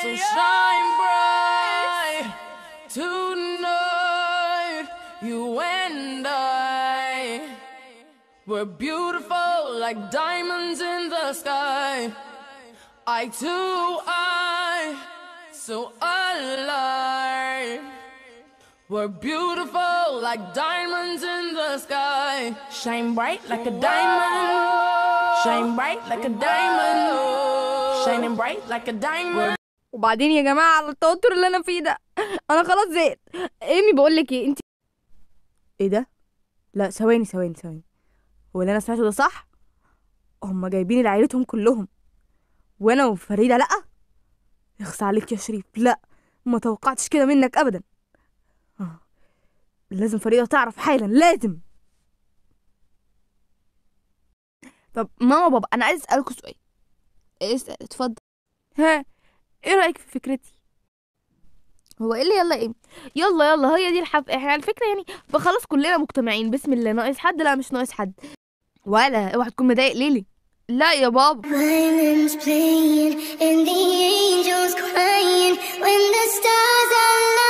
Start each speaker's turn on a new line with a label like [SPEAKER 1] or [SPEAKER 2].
[SPEAKER 1] So shine bright tonight. You and I. We're beautiful like diamonds in the sky. Eye to eye, so alive. We're beautiful like diamonds in the sky. Shine bright like a diamond. Shine bright like a diamond. Shining bright like a diamond.
[SPEAKER 2] وبعدين يا جماعه على التوتر اللي انا فيه ده انا خلاص زهقت ايمي بقول لك ايه انت ايه ده لا ثواني ثواني ثواني هو اللي انا سمعته ده صح هما جايبين عيلتهم كلهم وانا وفريده لا يخص عليك يا شريف لا ما توقعتش كده منك ابدا آه. لازم فريده تعرف حالا لازم طب ماما بابا انا عايز اسالكوا سؤال اسال اتفضل ها ايه رايك في فكرتي هو ايه اللي يلا ايه يلا يلا هي دي الحف احنا على فكره يعني بقى خلاص كلنا مجتمعين بسم الله ناقص حد لا مش ناقص حد ولا اوعى تكون مضايق ليلي لا يا بابا
[SPEAKER 3] Violins playing and the angels crying when the stars align.